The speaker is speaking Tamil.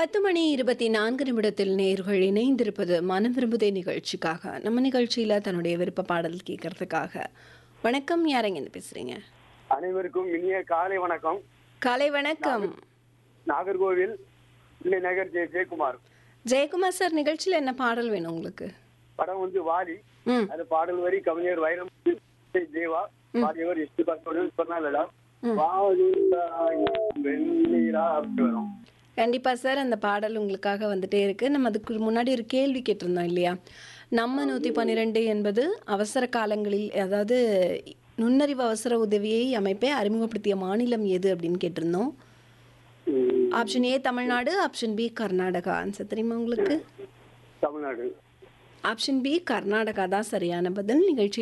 பத்து மணி இருபத்தி நான்கு நிமிடத்தில் நேர்கள் இணைந்திருப்பது மனம் விரும்புதே நிகழ்ச்சிக்காக நம்ம நிகழ்ச்சியில தன்னுடைய விருப்ப பாடல் கேட்கறதுக்காக வணக்கம் யாரங்க பேசுறீங்க அனைவருக்கும் இனிய காலை வணக்கம் காலை வணக்கம் நாகர்கோவில் பிள்ளை நகர் ஜெய ஜெயக்குமார் ஜெயக்குமார் சார் நிகழ்ச்சியில என்ன பாடல் வேணும் உங்களுக்கு படம் வந்து வாலி ம் அது பாடல் வரி கவிஞர் வைரம் தேவா பாடியவர் எஸ் பி பசோடன் சொன்னாலடா வாலிதாய் வெண்ணிலா அப்படி வரும் கண்டிப்பா சார் அந்த பாடல் உங்களுக்காக வந்துட்டே இருக்கு நம்ம அதுக்கு முன்னாடி ஒரு கேள்வி கேட்டிருந்தோம் இல்லையா நம்ம நூத்தி பன்னிரெண்டு என்பது அவசர காலங்களில் அதாவது நுண்ணறிவு அவசர உதவியை அமைப்பை அறிமுகப்படுத்திய மாநிலம் எது அப்படின்னு கேட்டிருந்தோம் ம், option A Tamil Nadu option B Karnataka answer தெரியுமா உங்களுக்கு தமிழ்நாடு ஆப்ஷன் பி கர்நாடகா தான் சரியான பதில் நிகழ்ச்சி